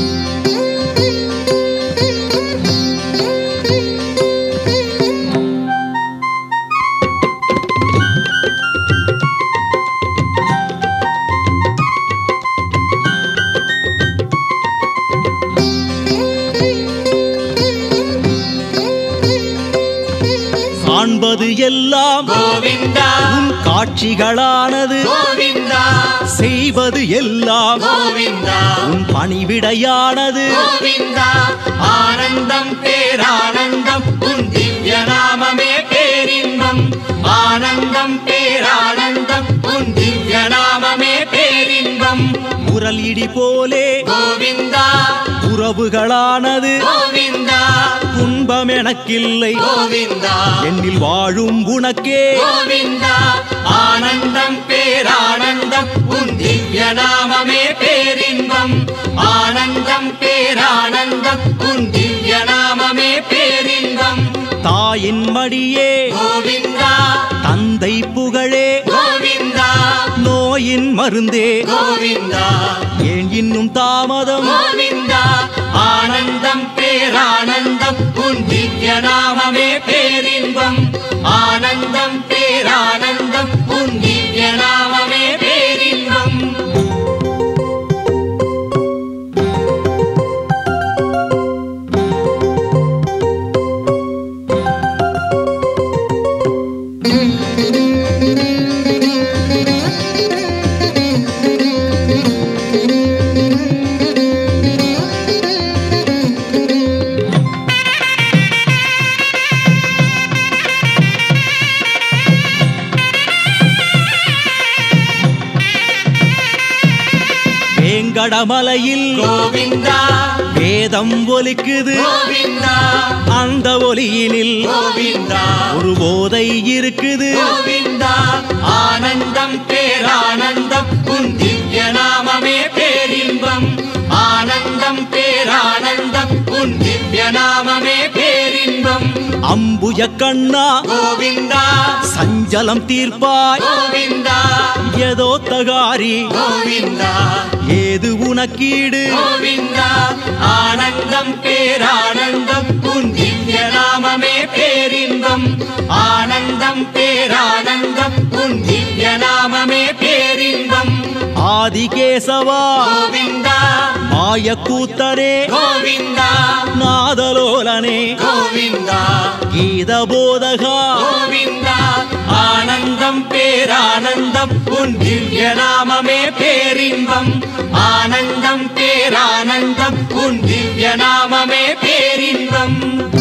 Speaker 1: காண்பது எல்லாம்
Speaker 2: கோவிந்தா
Speaker 1: உன் காட்சிகளானது
Speaker 2: கோவிந்தா
Speaker 1: செய்வது எல்லாம்
Speaker 2: கோவிந்தா
Speaker 1: உன் பணிவிடையானது
Speaker 2: கோவிந்தா ஆனந்தம் பேரானந்தம் உன் திவ்ய நாமமே பேரின்பம் ஆனந்தம் பேரானந்தம் உன் திவ்ய நாமமே பேரின்பம்
Speaker 1: குரல் இடி போலே
Speaker 2: கோவிந்தா
Speaker 1: உறவுகளானது
Speaker 2: கோவிந்தா
Speaker 1: துன்பம் எனக்கில்லை
Speaker 2: கோவிந்தா
Speaker 1: என்னில் வாழும் உனக்கே
Speaker 2: கோவிந்தா ஆனந்தம் பேரானந்தம் உன் திவ்ய நாமமே பேரின்பம் ஆனந்தம் பேரானந்தம் உன் திவ்ய நாமமே பேரின்பம்
Speaker 1: தாயின் மடியே
Speaker 2: கோவிந்தா
Speaker 1: தந்தை புகழே
Speaker 2: கோவிந்தா
Speaker 1: நோயின் மருந்தே
Speaker 2: கோவிந்தா
Speaker 1: ஏன் இன்னும் தாமதம்
Speaker 2: கோவிந்தா ஆனந்தம் பேரானந்தம் உன் திவ்ய நாமமே பேரின்பம் ஆனந்தம் பேரானந்தம் உன் திவ்ய நாமமே பேரின்பம்
Speaker 1: ஆ வெங்கடமலையில்
Speaker 2: கோவிந்தா
Speaker 1: வேதம் ஒலிக்குது
Speaker 2: கோவிந்தா
Speaker 1: அந்த ஒலியினில்
Speaker 2: கோவிந்தா
Speaker 1: ஒரு போதை இருக்குது
Speaker 2: கோவிந்தா ஆனந்தம் பேரானந்தம் உன் திவ்ய நாமமே பேரின்பம் ஆனந்தம் பேரானந்தம் உன் திவ்ய நாமமே பேரின்பம்
Speaker 1: அம்புய கண்ணா
Speaker 2: கோவிந்தா
Speaker 1: சஞ்சலம் தீர்ப்பாய்
Speaker 2: கோவிந்தா
Speaker 1: ஏதோ தகாரி
Speaker 2: கோவிந்தா
Speaker 1: ஏது உனக்கீடு
Speaker 2: கோவிந்தா ஆனந்தம் பேரானந்தம் உன் திவ்ய நாமமே பேரின்பம் ஆனந்தம் பேரானந்தம் உன் திவ்ய நாமமே பேரின்பம்
Speaker 1: ஆதிகேசவா
Speaker 2: கோவிந்தா
Speaker 1: மாய கூத்தரே
Speaker 2: கோவிந்தா
Speaker 1: நாதலோலனே
Speaker 2: கோவிந்தா
Speaker 1: கீத போதகா
Speaker 2: கோவிந்தா ஆனந்தம் பேரானந்தம் உன் திவ்ய நாமமே பேரின்பம் ஆனந்தம் பேரானந்தம் உன் திவ்ய நாமமே பேரின்பம்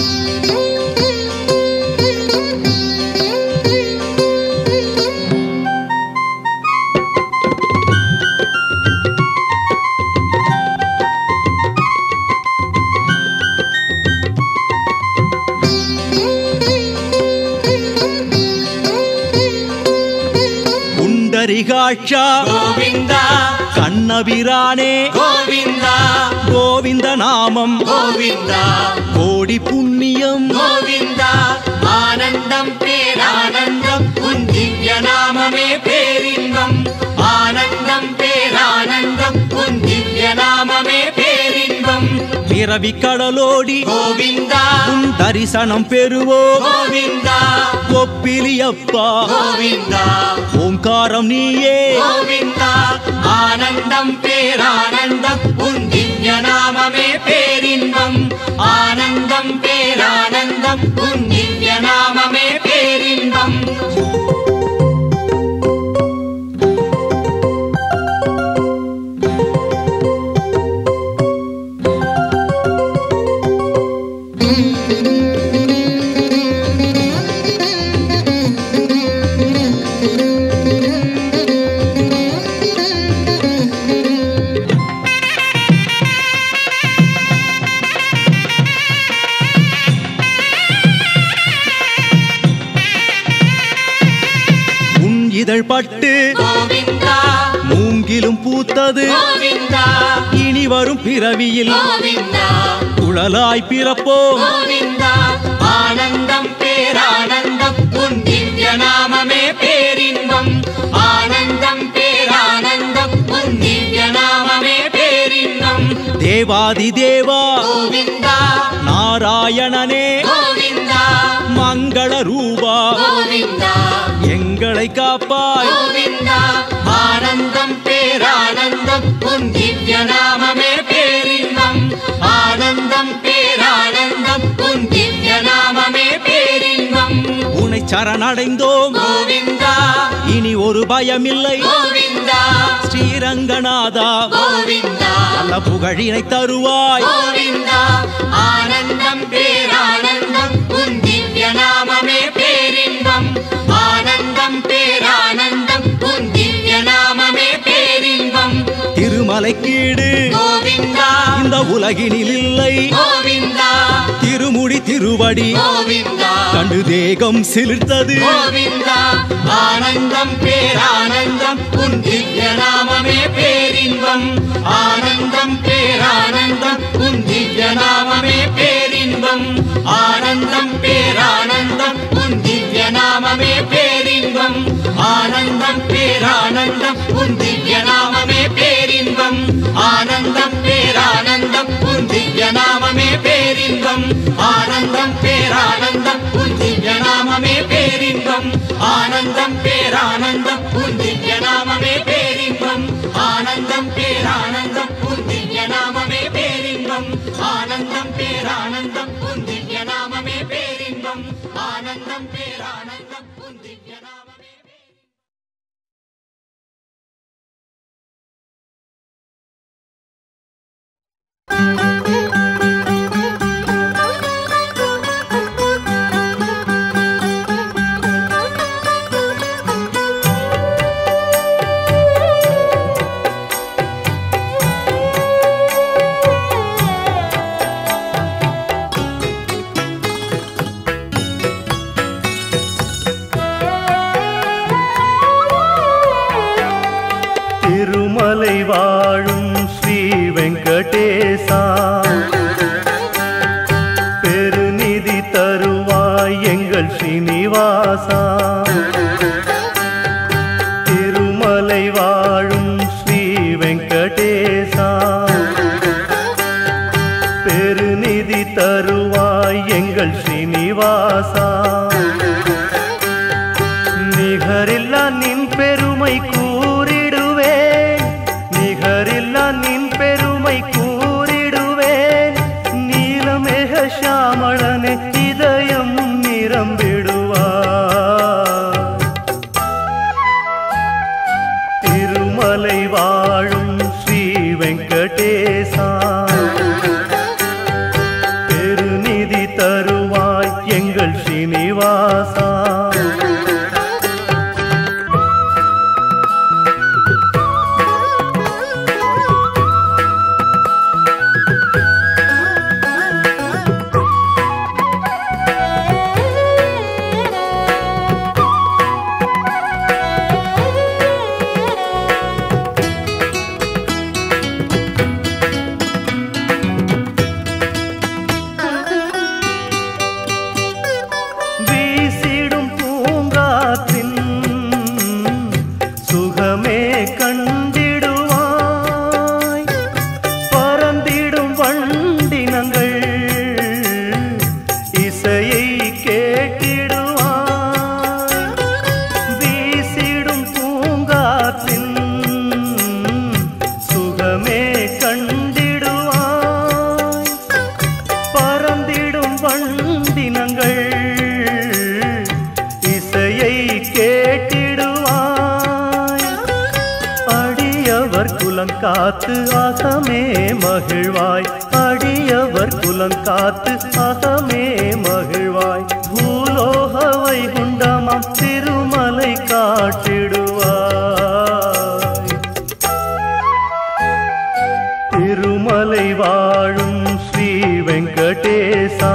Speaker 1: புண்டரிகாட்சா
Speaker 2: கோவிந்தா
Speaker 1: கண்ணபிரானே
Speaker 2: கோவிந்தா
Speaker 1: கோவிந்த நாமம்
Speaker 2: கோவிந்தா
Speaker 1: கோடி புண்ணியம்
Speaker 2: கோவிந்தா ஆனந்தம் பேரானந்தம் உன் திவ்ய நாமமே பேரின்பம் ஆனந்தம் பேரானந்தம் உன் திவ்ய நாமமே பேரின்பம்
Speaker 1: பிறவி கடலோடி
Speaker 2: கோவிந்தா
Speaker 1: உன் தரிசனம் பெறுவோ
Speaker 2: கோவிந்தா
Speaker 1: ஒப்பிலியப்பா
Speaker 2: கோவிந்தா
Speaker 1: ஓங்காரம் நீயே
Speaker 2: கோவிந்தா ஆனந்தம் பேரானந்தம் உன் திவ்ய நாமமே பேரின்பம் ஆனந்தம் பேரானந்தம் உன் திவ்ய நாமமே பேரின்பம்
Speaker 1: உன் இதழ் பட்டு
Speaker 2: கோவிந்தா
Speaker 1: மூங்கிலும் பூத்தது
Speaker 2: கோவிந்தா
Speaker 1: இனி வரும் பிறவியில்
Speaker 2: கோவிந்தா
Speaker 1: குழலாய் பிறப்போ
Speaker 2: கோவிந்தா ஆனந்தம் பேரானந்தம் உன் திவ்ய நாமமே பேரின்பம் ஆனந்தம் பேரானந்தம் உன் திவ்ய நாமமே பேரின்பம்
Speaker 1: தேவாதி தேவா
Speaker 2: கோவிந்தா
Speaker 1: நாராயணனே
Speaker 2: கோவிந்தா
Speaker 1: மங்கள ரூபா
Speaker 2: கோவிந்தா
Speaker 1: எங்களை காப்பாய்
Speaker 2: கோவிந்தா ஆனந்தம் பேரானந்தம் உன் திவ்ய நாமமே பேரின்பம் ஆனந்தம் பேரானந்தம் உன் திவ்ய நாமமே பேரின்பம்
Speaker 1: உனை சரணடைந்தோம்
Speaker 2: கோவிந்தா
Speaker 1: இனி ஒரு பயமில்லை
Speaker 2: கோவிந்தா
Speaker 1: ஸ்ரீரங்கநாதா
Speaker 2: கோவிந்தா
Speaker 1: நல்ல புகழினை தருவாய்
Speaker 2: கோவிந்தா ஆனந்தம் பேரானந்தம் உன் திவ்ய நாமமே பேரின்பம் ஆனந்தம் பேரானந்தம் உன் திவ்ய நாமமே பேரின்பம்
Speaker 1: திருமலைக்கீடு
Speaker 2: கோவிந்தா
Speaker 1: இந்த உலகினில் இல்லை
Speaker 2: கோவிந்தா
Speaker 1: திருமுடி திருவடி
Speaker 2: கோவிந்தா
Speaker 1: கண்டு தேகம் சிலிர்த்தது
Speaker 2: கோவிந்தா ஆனந்தம் பேரானந்தம் உன் திவ்ய நாமமே பேரின்பம் ஆனந்தம் பேரானந்தம் உன் திவ்ய நாமமே பேரின்பம் ஆனந்தம் பேரானந்தம் உன் திவ்ய நாமமே பேரின்பம் ஆனந்தம் பேரானந்தம் உன் திவ்ய நாமமே பேரின்பம் ஆனந்தம் பேரானந்தம் உன் திவ்ய நாமமே பேரின்பம் ஆனந்தம் பேரானந்தம் உன் திவ்ய நாமமே பேரின்பம் ஆனந்தம் பேரானந்தம் உன் திவ்ய நாமமே பேரின்பம் ஆனந்தம் பேரானந்தம் உன் திவ்ய நாமமே பேரின்பம் ஆனந்தம் பேரானந்தம் உன் திவ்ய நாமமே பேரின்பம் ஆனந்தம் பேரானந்தம் உன் திவ்ய நாமமே
Speaker 4: Thank you.
Speaker 3: எங்கள் ஸ்ரீனிவாசா திருமலை வாழும் ஸ்ரீ வெங்கடேசா பெருநிதி தருவாய் எங்கள் ஸ்ரீனிவாசா நிகரில்லா நின் பெருமை கூறிடுவேன் நிகரில்லா நின் பெருமை கூறிடுவேன் நீலமேக சாமளனே இதயம் நிரம்பிடுவார் திருமலை வாழும் ஸ்ரீ வெங்கடேசா பெருநிதி தருவாய் எங்கள் ஸ்ரீனிவாசா வீசிடும் பூங்காற்றின் சுகமே கண்டிடுவாய் பறந்திடும் வண்டினங்கள் இசையை கேட்டிடுவாய் வீசிடும் பூங்காற்றின் சுகமே கண்டிடுவாய் பறந்திடும் வண்டினங்கள் இசையை கேட்டிடுவாய் அடியவர் குலங்காத்து அகமே மகிழ்வாய் அடியவர் குலங்காத்து அகமே மகிழ்வாய் பூலோக வைகுண்டமாம் திருமலை காட்டிடுவாய் திருமலை வாழும் ஸ்ரீ வெங்கடேசா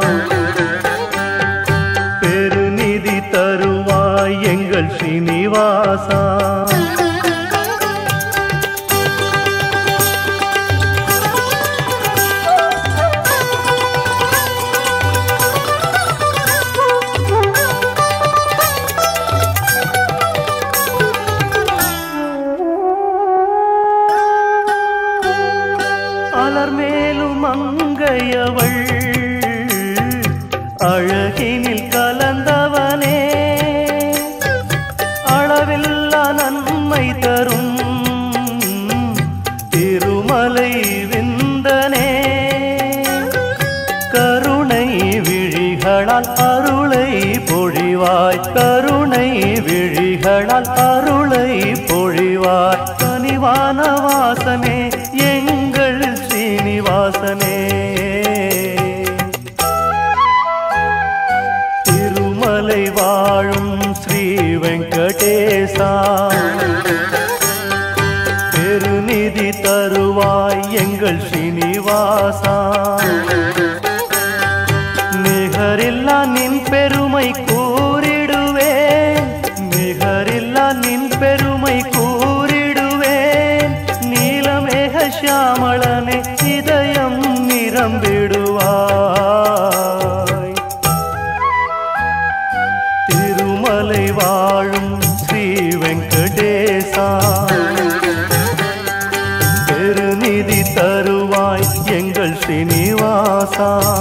Speaker 3: பெருநிதி தருவாய் எங்கள் ஸ்ரீனிவாசா அலர்மேலும் மங்கையவள் அழகினில் கலந்தவனே அளவில்லா நன்மை தரும் திருமலை விந்தனே கருணை விழிகளால் அருளை பொழிவாய் கருணை விழிகளால் அருளை பொழிவாய் கனிவான வாசனே எங்கள் ஸ்ரீனிவாசனே திருமலை வாழும் ஸ்ரீ வெங்கடேசா பெருநிதி தருவாய் எங்கள் ஸ்ரீனிவாசா நிகரில்லா நின் பெருமை கூறிடுவேன் நிகரில்லா நின் பெருமை கூறிடுவேன் நீலமேக சாமளனே இதயம் நிரம்பிடுவாய் திருமலை வாழும் ஸ்ரீ வெங்கடேசா பெருநிதி தருவாய் எங்கள் ஸ்ரீனிவாசா